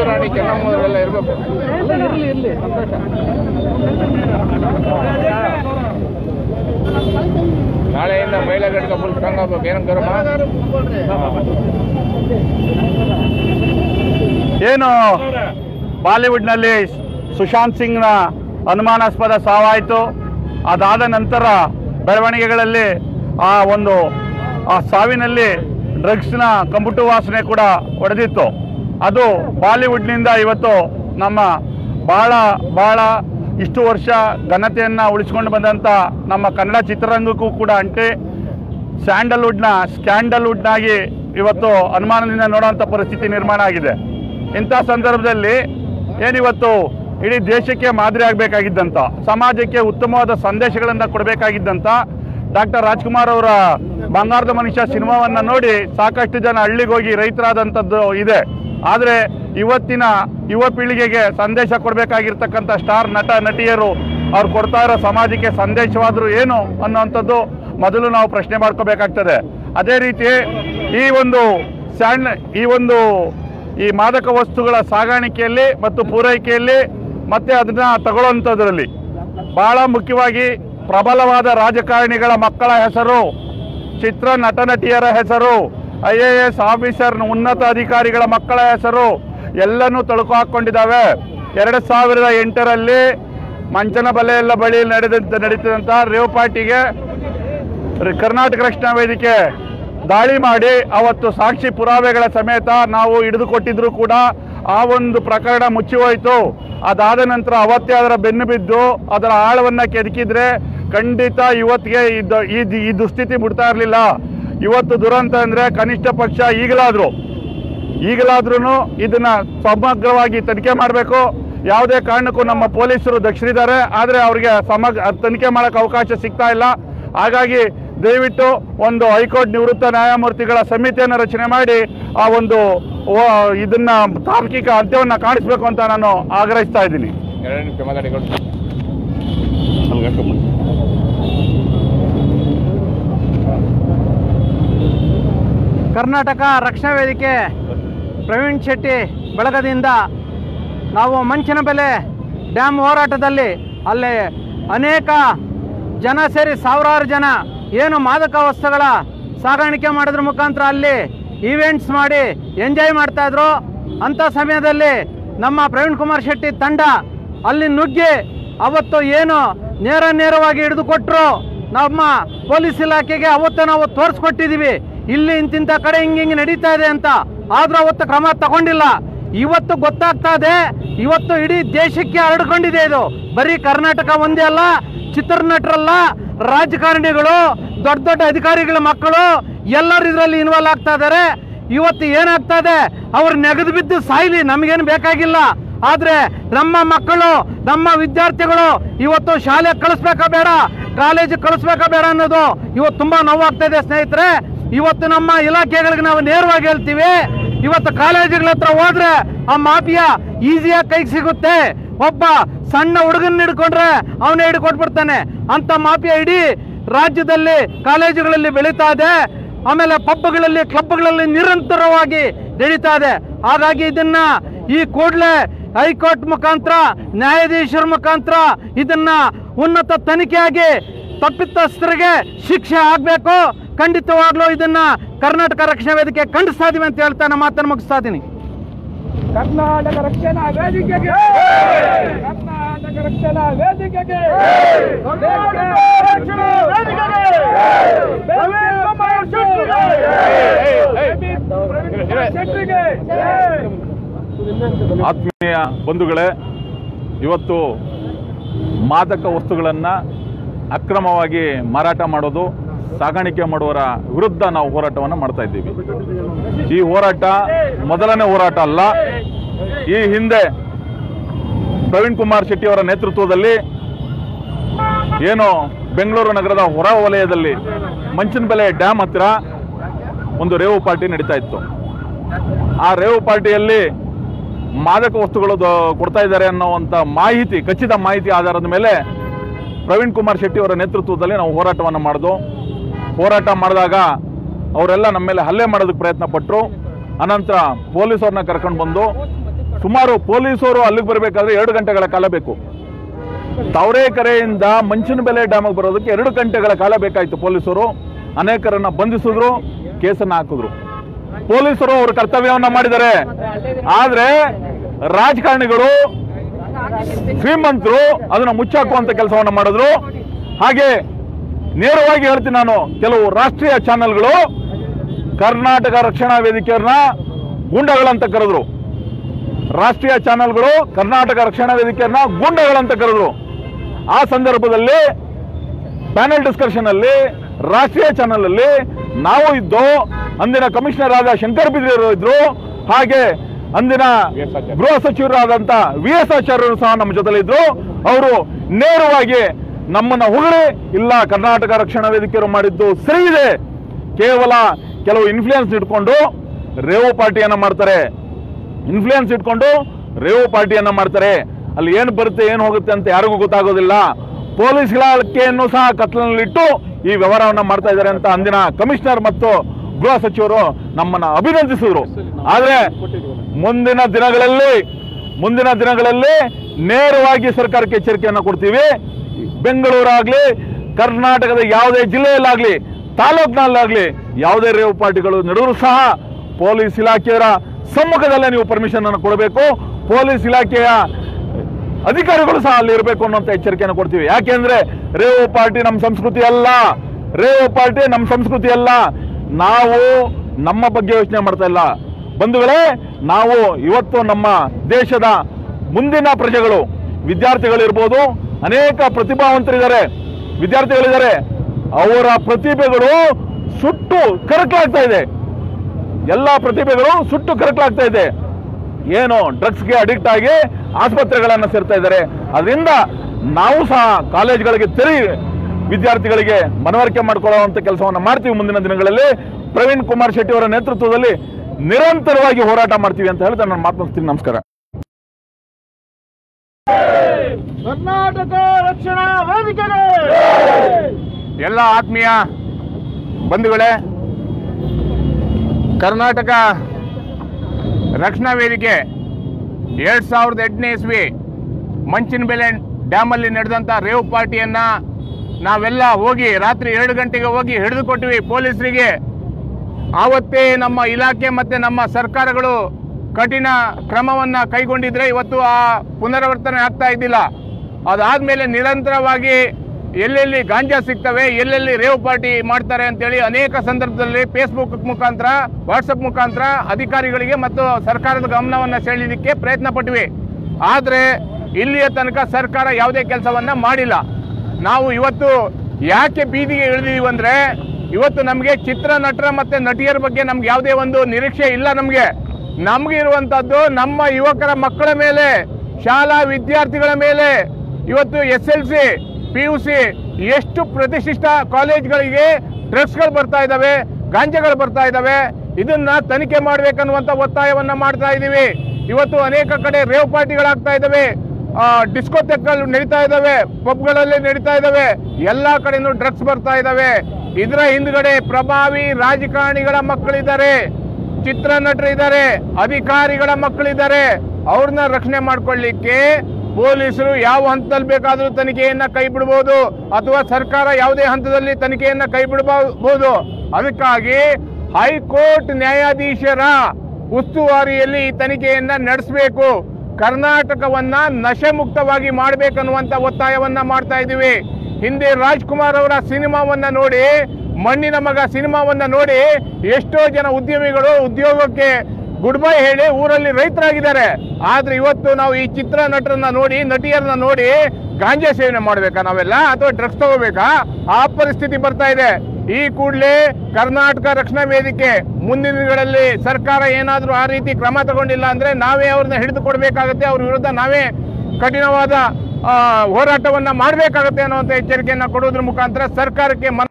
ರಾಣಿ ಚೆನ್ನಮ್ಮವರೆಲ್ಲ ಇರಬೇಕು ಇರ್ಲಿ ಇರ್ಲಿ ಸಂತೋಷ ನಾಳೆಯಿಂದ ಮಹಿಳಾ ಘಟಕ ಫುಲ್ ಸ್ಟ್ರಾಂಗ್ ಆಗ್ಬೇಕು ಏನು ಗರಮ ಏನು ಬಾಲಿವುಡ್ನಲ್ಲಿ ಸುಶಾಂತ್ ಸಿಂಗ್ನ ಅನುಮಾನಾಸ್ಪದ ಸಾವಾಯಿತು ಅದಾದ ನಂತರ ಬೆಳವಣಿಗೆಗಳಲ್ಲಿ ಆ ಒಂದು ಆ ಸಾವಿನಲ್ಲಿ ಡ್ರಗ್ಸ್ನ ಕಂಬುಟು ವಾಸನೆ ಕೂಡ ಹೊಡೆದಿತ್ತು ಅದು ಬಾಲಿವುಡ್ನಿಂದ ಇವತ್ತು ನಮ್ಮ ಭಾಳ ಭಾಳ ಇಷ್ಟು ವರ್ಷ ಘನತೆಯನ್ನು ಉಳಿಸ್ಕೊಂಡು ಬಂದಂಥ ನಮ್ಮ ಕನ್ನಡ ಚಿತ್ರರಂಗಕ್ಕೂ ಕೂಡ ಅಂಟಿ ಸ್ಯಾಂಡಲ್ವುಡ್ನ ಸ್ಕ್ಯಾಂಡಲ್ವುಡ್ನಾಗಿ ಇವತ್ತು ಅನುಮಾನದಿಂದ ನೋಡುವಂಥ ಪರಿಸ್ಥಿತಿ ನಿರ್ಮಾಣ ಆಗಿದೆ ಇಂಥ ಸಂದರ್ಭದಲ್ಲಿ ಏನಿವತ್ತು ಇಡೀ ದೇಶಕ್ಕೆ ಮಾದರಿ ಆಗಬೇಕಾಗಿದ್ದಂಥ ಸಮಾಜಕ್ಕೆ ಉತ್ತಮವಾದ ಸಂದೇಶಗಳನ್ನು ಕೊಡಬೇಕಾಗಿದ್ದಂಥ ಡಾಕ್ಟರ್ ರಾಜ್ಕುಮಾರ್ ಅವರ ಬಂಗಾರದ ಮನುಷ್ಯ ಸಿನಿಮಾವನ್ನು ನೋಡಿ ಸಾಕಷ್ಟು ಜನ ಹಳ್ಳಿಗೆ ಹೋಗಿ ರೈತರಾದಂಥದ್ದು ಇದೆ ಆದರೆ ಇವತ್ತಿನ ಯುವ ಪೀಳಿಗೆಗೆ ಸಂದೇಶ ಕೊಡಬೇಕಾಗಿರ್ತಕ್ಕಂಥ ಸ್ಟಾರ್ ನಟ ನಟಿಯರು ಅವ್ರು ಕೊಡ್ತಾ ಇರೋ ಸಮಾಜಕ್ಕೆ ಸಂದೇಶವಾದರೂ ಏನು ಅನ್ನುವಂಥದ್ದು ಮೊದಲು ನಾವು ಪ್ರಶ್ನೆ ಮಾಡ್ಕೋಬೇಕಾಗ್ತದೆ ಅದೇ ರೀತಿ ಈ ಒಂದು ಸ್ಯಾಂಡ್ ಈ ಒಂದು ಈ ಮಾದಕ ವಸ್ತುಗಳ ಸಾಗಾಣಿಕೆಯಲ್ಲಿ ಮತ್ತು ಪೂರೈಕೆಯಲ್ಲಿ ಮತ್ತೆ ಅದನ್ನ ತಗೊಳ್ಳುವಂಥದ್ರಲ್ಲಿ ಬಹಳ ಮುಖ್ಯವಾಗಿ ಪ್ರಬಲವಾದ ರಾಜಕಾರಣಿಗಳ ಮಕ್ಕಳ ಹೆಸರು ಚಿತ್ರ ನಟ ನಟಿಯರ ಹೆಸರು ಐ ಎ ಎಸ್ ಆಫೀಸರ್ ಉನ್ನತ ಅಧಿಕಾರಿಗಳ ಮಕ್ಕಳ ಹೆಸರು ಎಲ್ಲನೂ ತಳುಕು ಹಾಕ್ಕೊಂಡಿದ್ದಾವೆ ಎರಡು ಸಾವಿರದ ಎಂಟರಲ್ಲಿ ಮಂಚನ ಬಲೆಯಲ್ಲ ಬಳಿ ನಡೆದಂತ ನಡೀತಿದಂಥ ರೇವ್ ಪಾರ್ಟಿಗೆ ರ- ಕರ್ನಾಟಕ ರಕ್ಷಣಾ ವೇದಿಕೆ ದಾಳಿ ಮಾಡಿ ಅವತ್ತು ಸಾಕ್ಷಿ ಪುರಾವೆಗಳ ಸಮೇತ ನಾವು ಹಿಡಿದುಕೊಟ್ಟಿದ್ರು ಕೂಡ ಆ ಒಂದು ಪ್ರಕರಣ ಮುಚ್ಚಿ ಹೋಯಿತು ಅದಾದ ನಂತರ ಅವತ್ತೇ ಅದರ ಬೆನ್ನು ಬಿದ್ದು ಅದರ ಆಳವನ್ನು ಕೆದಕಿದ್ರೆ ಖಂಡಿತ ಇವತ್ತಿಗೆ ಇದು ಈ ದಿ- ಈ ದುಸ್ಥಿತಿ ಮುಟ್ತಾ ಇರಲಿಲ್ಲ ಇವತ್ತು ದುರಂತ ಅಂದರೆ ಕನಿಷ್ಠ ಪಕ್ಷ ಈಗಲಾದರೂ ಈಗಲಾದ್ರೂ ಇದನ್ನ ಸಮಗ್ರವಾಗಿ ತನಿಖೆ ಮಾಡಬೇಕು ಯಾವುದೇ ಕಾರಣಕ್ಕೂ ನಮ್ಮ ಪೊಲೀಸರು ದಕ್ಷರಿದ್ದಾರೆ ಆದರೆ ಅವರಿಗೆ ಸಮಗ್ರ ತನಿಖೆ ಮಾಡೋಕ್ಕೆ ಅವಕಾಶ ಸಿಗ್ತಾ ಇಲ್ಲ ಹಾಗಾಗಿ ದಯವಿಟ್ಟು ಒಂದು ಹೈಕೋರ್ಟ್ ನಿವೃತ್ತ ನ್ಯಾಯಮೂರ್ತಿಗಳ ಸಮಿತಿಯನ್ನು ರಚನೆ ಮಾಡಿ ಆ ಒಂದು ಓ- ಇದನ್ನ ತಾರ್ಕಿಕ ಅಂತ್ಯವನ್ನು ಕಾಣಿಸ್ಬೇಕು ಅಂತ ನಾನು ಆಗ್ರಹಿಸ್ತಾ ಇದ್ದೀನಿ ಎರಡು ನಿಮಿಷ ಮಾತಾಡಿಕೊಂಡು ಕರ್ನಾಟಕ ರಕ್ಷಣಾ ವೇದಿಕೆ ಪ್ರವೀಣ್ ಶೆಟ್ಟಿ ಬಳಗದಿಂದ ನಾವು ಮಂಚಿನ ಬೆಲೆ ಡ್ಯಾಮ್ ಹೋರಾಟದಲ್ಲಿ ಅಲ್ಲಿ ಅನೇಕ ಜನ ಸೇರಿ ಸಾವಿರಾರು ಜನ ಏನು ಮಾದಕ ವಸ್ತುಗಳ ಸಾಗಾಣಿಕೆ ಮಾಡೋದ್ರ ಮುಖಾಂತರ ಅಲ್ಲಿ ಈವೆಂಟ್ಸ್ ಮಾಡಿ ಎಂಜಾಯ್ ಮಾಡ್ತಾ ಇದ್ರು ಅಂಥ ಸಮಯದಲ್ಲಿ ನಮ್ಮ ಪ್ರವೀಣ್ ಕುಮಾರ್ ಶೆಟ್ಟಿ ತಂಡ ಅಲ್ಲಿ ನುಗ್ಗಿ ಅವತ್ತು ಏನು ನೇರ ನೇರವಾಗಿ ಹಿಡಿದುಕೊಟ್ರು ನಮ್ಮ ಪೊಲೀಸ್ ಇಲಾಖೆಗೆ ಅವತ್ತು ನಾವು ತೋರಿಸ್ಕೊಟ್ಟಿದೀವಿ ಇಲ್ಲಿ ಇಂತಿಂಥ ಕಡೆ ಹಿಂಗೆ ಹಿಂಗೆ ನಡೀತಾ ಇದೆ ಅಂತ ಆದ್ರೂ ಅವತ್ತು ಕ್ರಮ ತಗೊಂಡಿಲ್ಲ ಇವತ್ತು ಗೊತ್ತಾಗ್ತಾ ಇದೆ ಇವತ್ತು ಇಡೀ ದೇಶಕ್ಕೆ ಹರಡ್ಕೊಂಡಿದೆ ಇದು ಬರೀ ಕರ್ನಾಟಕ ಒಂದೇ ಅಲ್ಲ ಚಿತ್ರನಟರಲ್ಲ ರಾಜಕಾರಣಿಗಳು ದೊಡ್ಡ ದೊಡ್ಡ ಅಧಿಕಾರಿಗಳ ಮಕ್ಕಳು ಎಲ್ಲರೂ ಇದರಲ್ಲಿ ಇನ್ವಾಲ್ವ್ ಆಗ್ತಾ ಇದ್ದಾರೆ ಇವತ್ತು ಏನಾಗ್ತಾ ಇದೆ ಅವ್ರು ನೆಗೆದು ಬಿದ್ದು ಸಾಯ್ಲಿ ನಮಗೇನು ಬೇಕಾಗಿಲ್ಲ ಆದ್ರೆ ನಮ್ಮ ಮಕ್ಕಳು ನಮ್ಮ ವಿದ್ಯಾರ್ಥಿಗಳು ಇವತ್ತು ಶಾಲೆ ಕಳಿಸ್ಬೇಕಾ ಬೇಡ ಕಾಲೇಜ್ ಕಳಿಸ್ಬೇಕಾ ಬೇಡ ಅನ್ನೋದು ಇವತ್ತು ತುಂಬಾ ನೋವಾಗ್ತಾ ಇದೆ ಸ್ನೇಹಿತರೆ ಇವತ್ತು ನಮ್ಮ ಇಲಾಖೆಗಳಿಗೆ ನಾವು ನೇರವಾಗಿ ಹೇಳ್ತೀವಿ ಇವತ್ತು ಕಾಲೇಜುಗಳ ಹತ್ರ ಹೋದ್ರೆ ಆ ಮಾಫಿಯಾ ಈಸಿಯಾಗಿ ಕೈಗೆ ಸಿಗುತ್ತೆ ಒಬ್ಬ ಸಣ್ಣ ಹುಡುಗನ ಹಿಡ್ಕೊಂಡ್ರೆ ಅವನೇ ಹಿಡ್ಕೊಟ್ಬಿಡ್ತಾನೆ ಅಂತ ಮಾಫಿಯಾ ಇಡೀ ರಾಜ್ಯದಲ್ಲಿ ಕಾಲೇಜುಗಳಲ್ಲಿ ಬೆಳೀತಾ ಇದೆ ಆಮೇಲೆ ಪಬ್ಗಳಲ್ಲಿ ಕ್ಲಬ್ಗಳಲ್ಲಿ ನಿರಂತರವಾಗಿ ನಡೀತಾ ಇದೆ ಹಾಗಾಗಿ ಇದನ್ನ ಈ ಕೂಡಲೇ ಹೈಕೋರ್ಟ್ ಮುಖಾಂತರ ನ್ಯಾಯಾಧೀಶರ ಮುಖಾಂತರ ಇದನ್ನ ಉನ್ನತ ತನಿಖೆಯಾಗಿ ತಪ್ಪಿತಸ್ಥರಿಗೆ ಶಿಕ್ಷೆ ಆಗ್ಬೇಕು ಖಂಡಿತವಾಗ್ಲೂ ಇದನ್ನ ಕರ್ನಾಟಕ ರಕ್ಷಣಾ ವೇದಿಕೆ ಖಂಡಿಸ್ತಾ ಇದೀವಿ ಅಂತ ಹೇಳ್ತಾ ನಮ್ಮ ಮಾತನ್ನು ಮುಗಿಸ್ತಾ ಇದ್ದೀನಿ ಕರ್ನಾಟಕ ರಕ್ಷಣಾ ವೇದಿಕೆಗೆ ಕರ್ನಾಟಕ ರಕ್ಷಣಾ ವೇದಿಕೆಗೆ ರಕ್ಷಣಾ ವೇದಿಕೆಗೆ ಶೆಟ್ಟರಿಗೆ ಆತ್ಮೀಯ ಬಂಧುಗಳೇ ಇವತ್ತು ಮಾದಕ ವಸ್ತುಗಳನ್ನು ಅಕ್ರಮವಾಗಿ ಮಾರಾಟ ಮಾಡೋದು ಸಾಗಾಣಿಕೆ ಮಾಡುವವರ ವಿರುದ್ಧ ನಾವು ಹೋರಾಟವನ್ನು ಮಾಡ್ತಾ ಇದ್ದೀವಿ ಈ ಹೋರಾಟ ಮೊದಲನೇ ಹೋರಾಟ ಅಲ್ಲ ಈ ಹಿಂದೆ ಪ್ರವೀಣ್ ಕುಮಾರ್ ಶೆಟ್ಟಿ ಅವರ ನೇತೃತ್ವದಲ್ಲಿ ಏನು ಬೆಂಗಳೂರು ನಗರದ ಹೊರ ವಲಯದಲ್ಲಿ ಮಂಚನಬೆಲೆ ಡ್ಯಾಮ್ ಹತ್ತಿರ ಒಂದು ರೇವು ಪಾರ್ಟಿ ನಡೀತಾ ಇತ್ತು ಆ ರೇವು ಪಾರ್ಟಿಯಲ್ಲಿ ಮಾದಕ ವಸ್ತುಗಳು ದ- ಕೊಡ್ತಾ ಇದ್ದಾರೆ ಅನ್ನೋವಂಥ ಮಾಹಿತಿ ಖಚಿತ ಮಾಹಿತಿ ಆಧಾರದ ಮೇಲೆ ಪ್ರವೀಣ್ ಕುಮಾರ್ ಶೆಟ್ಟಿ ಅವರ ನೇತೃತ್ವದಲ್ಲಿ ನಾವು ಹೋರಾಟವನ್ನು ಮಾಡಿದ್ವು ಹೋರಾಟ ಮಾಡಿದಾಗ ಅವರೆಲ್ಲ ನಮ್ಮ ಮೇಲೆ ಹಲ್ಲೆ ಮಾಡೋದಕ್ಕೆ ಪ್ರಯತ್ನ ಪಟ್ಟರು ಅನಂತರ ಪೊಲೀಸವ್ರನ್ನ ಕರ್ಕೊಂಡು ಬಂದು ಸುಮಾರು ಪೊಲೀಸರು ಅಲ್ಲಿಗೆ ಬರಬೇಕಾದ್ರೆ ಎರಡು ಗಂಟೆಗಳ ಕಾಲ ಬೇಕು ತಾವರೆಕೆರೆಯಿಂದ ಮಂಚನಬೆಲೆ ಡ್ಯಾಮಿಗೆ ಬರೋದಕ್ಕೆ ಎರಡು ಗಂಟೆಗಳ ಕಾಲ ಬೇಕಾಯಿತು ಪೊಲೀಸರು ಅನೇಕರನ್ನ ಬಂಧಿಸಿದ್ರು ಕೇಸನ್ನ ಹಾಕಿದ್ರು ಪೊಲೀಸರು ಅವ್ರ ಕರ್ತವ್ಯವನ್ನ ಮಾಡಿದ್ದಾರೆ ಆದ್ರೆ ರಾಜಕಾರಣಿಗಳು ಶ್ರೀಮಂತರು ಅದನ್ನ ಮುಚ್ಚಾಕುವಂತ ಕೆಲಸವನ್ನ ಮಾಡಿದ್ರು ಹಾಗೆ ನೇರವಾಗಿ ಹೇಳ್ತೀನಿ ನಾನು ಕೆಲವು ರಾಷ್ಟ್ರೀಯ ಚಾನೆಲ್ಗಳು ಕರ್ನಾಟಕ ರಕ್ಷಣಾ ವೇದಿಕೆಯನ್ನ ಗೂಂಡಗಳಂತ ಕರೆದ್ರು ರಾಷ್ಟ್ರೀಯ ಚಾನೆಲ್ಗಳು ಕರ್ನಾಟಕ ರಕ್ಷಣಾ ವೇದಿಕೆಯನ್ನ ಗೂಂಡಗಳಂತ ಕರೆದ್ರು ಆ ಸಂದರ್ಭದಲ್ಲಿ ಪ್ಯಾನೆಲ್ ಡಿಸ್ಕಷನ್ ಅಲ್ಲಿ ರಾಷ್ಟ್ರೀಯ ಚಾನೆಲ್ ಅಲ್ಲಿ ನಾವು ಇದ್ದು ಅಂದಿನ ಕಮಿಷನರ್ ಆದ ಶಂಕರ್ ಬಿದ್ರಿಯವರು ಇದ್ರು ಹಾಗೆ ಅಂದಿನ ಗೃಹ ಸಚಿವರಾದಂತ ವಿ ಎಸ್ ಆಚಾರ್ಯರು ಸಹ ನಮ್ಮ ಜೊತೆಲಿ ಇದ್ರು ಅವರು ನೇರವಾಗಿ ನಮ್ಮನ್ನ ಹೊಗಳಿ ಇಲ್ಲ ಕರ್ನಾಟಕ ರಕ್ಷಣಾ ವೇದಿಕೆಯವರು ಮಾಡಿದ್ದು ಸರಿ ಇದೆ ಕೇವಲ ಕೆಲವು ಇನ್ಫ್ಲೂಯೆನ್ಸ್ ಇಟ್ಕೊಂಡು ರೇವು ಪಾರ್ಟಿಯನ್ನ ಮಾಡ್ತಾರೆ ಇನ್ಫ್ಲೂಯೆನ್ಸ್ ಇಟ್ಕೊಂಡು ರೇವು ಪಾರ್ಟಿಯನ್ನ ಮಾಡ್ತಾರೆ ಅಲ್ಲಿ ಏನು ಬರುತ್ತೆ ಏನು ಹೋಗುತ್ತೆ ಅಂತ ಯಾರಿಗೂ ಗೊತ್ತಾಗೋದಿಲ್ಲ ಪೊಲೀಸ್ ಇಲಾಖೆಯನ್ನು ಸಹ ಕತ್ಲಲ್ಲಿಟ್ಟು ಈ ವ್ಯವಹಾರವನ್ನ ಮಾಡ್ತಾ ಇದ್ದಾರೆ ಅಂತ ಅಂದಿನ ಕಮಿಷನರ್ ಮತ್ತು ಗೃಹ ಸಚಿವರು ನಮ್ಮನ್ನ ಅಭಿನಂದಿಸಿದ್ರು ಆದ್ರೆ ಮುಂದಿನ ದಿನಗಳಲ್ಲಿ ಮುಂದಿನ ದಿನಗಳಲ್ಲಿ ನೇರವಾಗಿ ಸರ್ಕಾರಕ್ಕೆ ಎಚ್ಚರಿಕೆಯನ್ನು ಕೊಡ್ತೀವಿ ಬೆಂಗಳೂರಾಗ್ಲಿ ಕರ್ನಾಟಕದ ಯಾವುದೇ ಜಿಲ್ಲೆಯಲ್ಲಾಗ್ಲಿ ತಾಲೂಕಿನಲ್ಲಾಗ್ಲಿ ಯಾವುದೇ ರೇವು ಪಾರ್ಟಿಗಳು ನಡೆದರೂ ಸಹ ಪೊಲೀಸ್ ಇಲಾಖೆಯವರ ಸಮ್ಮುಖದಲ್ಲೇ ನೀವು ಪರ್ಮಿಷನ್ ಅನ್ನು ಕೊಡಬೇಕು ಪೊಲೀಸ್ ಇಲಾಖೆಯ ಅಧಿಕಾರಿಗಳು ಸಹ ಅಲ್ಲಿ ಇರಬೇಕು ಅನ್ನುವಂತ ಎಚ್ಚರಿಕೆಯನ್ನು ಕೊಡ್ತೀವಿ ಯಾಕೆಂದ್ರೆ ರೇವು ಪಾರ್ಟಿ ನಮ್ಮ ಸಂಸ್ಕೃತಿ ಅಲ್ಲ ರೇವು ಪಾರ್ಟಿ ನಮ್ಮ ಸಂಸ್ಕೃತಿ ಅಲ್ಲ ನಾವು ನಮ್ಮ ಬಗ್ಗೆ ಯೋಚನೆ ಮಾಡ್ತಾ ಇಲ್ಲ ಬಂಧುಗಳೇ ನಾವು ಇವತ್ತು ನಮ್ಮ ದೇಶದ ಮುಂದಿನ ಪ್ರಜೆಗಳು ವಿದ್ಯಾರ್ಥಿಗಳಿರ್ಬೋದು ಅನೇಕ ಪ್ರತಿಭಾವಂತರಿದ್ದಾರೆ ವಿದ್ಯಾರ್ಥಿಗಳಿದ್ದಾರೆ ಅವರ ಪ್ರತಿಭೆಗಳು ಸುಟ್ಟು ಕರಕಲಾಗ್ತಾ ಇದೆ ಎಲ್ಲ ಪ್ರತಿಭೆಗಳು ಸುಟ್ಟು ಕರಕಲಾಗ್ತಾ ಇದೆ ಏನು ಡ್ರಗ್ಸ್ಗೆ ಅಡಿಕ್ಟ್ ಆಗಿ ಆಸ್ಪತ್ರೆಗಳನ್ನು ಸೇರ್ತಾ ಇದ್ದಾರೆ ಅದರಿಂದ ನಾವು ಸಹ ಕಾಲೇಜ್ಗಳಿಗೆ ತೆರಿ ವಿದ್ಯಾರ್ಥಿಗಳಿಗೆ ಮನವರಿಕೆ ಮಾಡಿಕೊಳ್ಳುವಂತ ಕೆಲಸವನ್ನು ಮಾಡ್ತೀವಿ ಮುಂದಿನ ದಿನಗಳಲ್ಲಿ ಪ್ರವೀಣ್ ಕುಮಾರ್ ಶೆಟ್ಟಿ ಅವರ ನೇತೃತ್ವದಲ್ಲಿ ನಿರಂತರವಾಗಿ ಹೋರಾಟ ಮಾಡ್ತೀವಿ ಅಂತ ಹೇಳ್ತಾ ನಾನು ಮಾತನಾಡ್ತೀನಿ ನಮಸ್ಕಾರ ಕರ್ನಾಟಕ ರಕ್ಷಣಾ ವೇದಿಕೆಗೆ ಎಲ್ಲ ಆತ್ಮೀಯ ಬಂಧುಗಳೇ ಕರ್ನಾಟಕ ರಕ್ಷಣಾ ವೇದಿಕೆ ಎರಡ್ ಸಾವಿರದ ಎಂಟನೇ ಇಸ್ವಿ ಮಂಚಿನ ಬೆಲೆ ಡ್ಯಾಮಲ್ಲಿ ನಡೆದಂಥ ರೇವ್ ಪಾರ್ಟಿಯನ್ನ ನಾವೆಲ್ಲ ಹೋಗಿ ರಾತ್ರಿ ಎರಡು ಗಂಟೆಗೆ ಹೋಗಿ ಹಿಡಿದು ಕೊಟ್ಟಿವಿ ಪೊಲೀಸರಿಗೆ ಆವತ್ತೇ ನಮ್ಮ ಇಲಾಖೆ ಮತ್ತೆ ನಮ್ಮ ಸರ್ಕಾರಗಳು ಕಠಿಣ ಕ್ರಮವನ್ನ ಕೈಗೊಂಡಿದ್ರೆ ಇವತ್ತು ಆ ಪುನರಾವರ್ತನೆ ಆಗ್ತಾ ಇದ್ದಿಲ್ಲ ಅದಾದ್ಮೇಲೆ ನಿರಂತರವಾಗಿ ಎಲ್ಲೆಲ್ಲಿ ಗಾಂಜಾ ಸಿಗ್ತವೆ ಎಲ್ಲೆಲ್ಲಿ ರೇವ್ ಪಾರ್ಟಿ ಮಾಡ್ತಾರೆ ಅಂತೇಳಿ ಅನೇಕ ಸಂದರ್ಭದಲ್ಲಿ ಫೇಸ್ಬುಕ್ ಮುಖಾಂತರ ವಾಟ್ಸಪ್ ಮುಖಾಂತರ ಅಧಿಕಾರಿಗಳಿಗೆ ಮತ್ತು ಸರ್ಕಾರದ ಗಮನವನ್ನು ಸೆಳೆಯಲಿಕ್ಕೆ ಪ್ರಯತ್ನ ಪಟ್ವಿ ಆದರೆ ಇಲ್ಲಿಯ ತನಕ ಸರ್ಕಾರ ಯಾವುದೇ ಕೆಲಸವನ್ನ ಮಾಡಿಲ್ಲ ನಾವು ಇವತ್ತು ಯಾಕೆ ಬೀದಿಗೆ ಇಳಿದೀವಿ ಅಂದ್ರೆ ಇವತ್ತು ನಮಗೆ ಚಿತ್ರ ನಟರ ಮತ್ತೆ ನಟಿಯರ ಬಗ್ಗೆ ನಮ್ಗೆ ಯಾವುದೇ ಒಂದು ನಿರೀಕ್ಷೆ ಇಲ್ಲ ನಮಗೆ ನಮ್ಗೆ ಇರುವಂತದ್ದು ನಮ್ಮ ಯುವಕರ ಮಕ್ಕಳ ಮೇಲೆ ಶಾಲಾ ವಿದ್ಯಾರ್ಥಿಗಳ ಮೇಲೆ ಇವತ್ತು S L C P U C ಎಷ್ಟು ಪ್ರತಿಷ್ಠಿತ ಕಾಲೇಜ್ಗಳಿಗೆ ಡ್ರಗ್ಸ್ಗಳು ಬರ್ತಾ ಇದ್ದಾವೆ ಗಾಂಜಾಗಳು ಬರ್ತಾ ಇದ್ದಾವೆ ಇದನ್ನ ತನಿಖೆ ಮಾಡ್ಬೇಕನ್ನುವಂತ ಒತ್ತಾಯವನ್ನ ಮಾಡ್ತಾ ಇದ್ದೀವಿ ಇವತ್ತು ಅನೇಕ ಕಡೆ ರೇವ್ ಪಾರ್ಟಿಗಳಾಗ್ತಾ ಇದ್ದಾವೆ ಡಿಸ್ಕೋಟೆಕ್ಗಳು ನಡೀತಾ ಇದ್ದಾವೆ ಪಬ್ಗಳಲ್ಲಿ ನಡೀತಾ ಇದ್ದಾವೆ ಎಲ್ಲಾ ಕಡೆನೂ ಡ್ರಗ್ಸ್ ಬರ್ತಾ ಇದ್ದಾವೆ ಇದರ ಹಿಂದ್ಗಡೆ ಪ್ರಭಾವಿ ರಾಜಕಾರಣಿಗಳ ಮಕ್ಕಳಿದ್ದಾರೆ ಚಿತ್ರ ನಟರಿದ್ದಾರೆ ಅಧಿಕಾರಿಗಳ ಮಕ್ಕಳಿದ್ದಾರೆ ಅವ್ರನ್ನ ರಕ್ಷಣೆ ಮಾಡ್ಕೊಳ್ಳಿಕ್ಕೆ ಪೊಲೀಸರು ಯಾವ ಹಂತದಲ್ಲಿ ಬೇಕಾದರೂ ತನಿಖೆಯನ್ನ ಕೈ ಬಿಡಬಹುದು ಅಥವಾ ಸರ್ಕಾರ ಯಾವುದೇ ಹಂತದಲ್ಲಿ ತನಿಖೆಯನ್ನ ಕೈ ಬಿಡಬಹುದು ಅದಕ್ಕಾಗಿ ಹೈಕೋರ್ಟ್ ನ್ಯಾಯಾಧೀಶರ ಉಸ್ತುವಾರಿಯಲ್ಲಿ ಈ ತನಿಖೆಯನ್ನ ನಡೆಸಬೇಕು ಕರ್ನಾಟಕವನ್ನ ನಶೆ ಮುಕ್ತವಾಗಿ ಮಾಡಬೇಕನ್ನುವಂತ ಒತ್ತಾಯವನ್ನ ಮಾಡ್ತಾ ಇದ್ದೀವಿ ಹಿಂದೆ ರಾಜ್ಕುಮಾರ್ ಅವರ ಸಿನಿಮಾವನ್ನ ನೋಡಿ ಮಣ್ಣಿನ ಮಗ ಸಿನಿಮಾವನ್ನ ನೋಡಿ ಎಷ್ಟೋ ಜನ ಉದ್ಯಮಿಗಳು ಉದ್ಯೋಗಕ್ಕೆ ಗುಡ್ ಬೈ ಹೇಳಿ ಊರಲ್ಲಿ ರೈತರಾಗಿದ್ದಾರೆ ಆದ್ರೆ ಇವತ್ತು ನಾವು ಈ ಚಿತ್ರ ನಟರನ್ನ ನೋಡಿ ನಟಿಯರನ್ನ ನೋಡಿ ಗಾಂಜಾ ಸೇವನೆ ಮಾಡ್ಬೇಕಾ ನಾವೆಲ್ಲ ಅಥವಾ ಡ್ರಗ್ಸ್ ತಗೋಬೇಕಾ ಆ ಪರಿಸ್ಥಿತಿ ಬರ್ತಾ ಇದೆ ಈ ಕೂಡಲೇ ಕರ್ನಾಟಕ ರಕ್ಷಣಾ ವೇದಿಕೆ ಮುಂದಿನ ದಿನಗಳಲ್ಲಿ ಸರ್ಕಾರ ಏನಾದರೂ ಆ ರೀತಿ ಕ್ರಮ ತಗೊಂಡಿಲ್ಲ ಅಂದ್ರೆ ನಾವೇ ಅವ್ರನ್ನ ಹಿಡಿದು ಕೊಡಬೇಕಾಗತ್ತೆ ಅವ್ರ ವಿರುದ್ಧ ನಾವೇ ಕಠಿಣವಾದ ಆ, ಹೋರಾಟವನ್ನ ಮಾಡಬೇಕಾಗತ್ತೆ ಅನ್ನುವಂಥ ಎಚ್ಚರಿಕೆಯನ್ನ ಕೊಡೋದ್ರ ಮುಖಾಂತರ ಸರ್ಕಾರಕ್ಕೆ ಮನ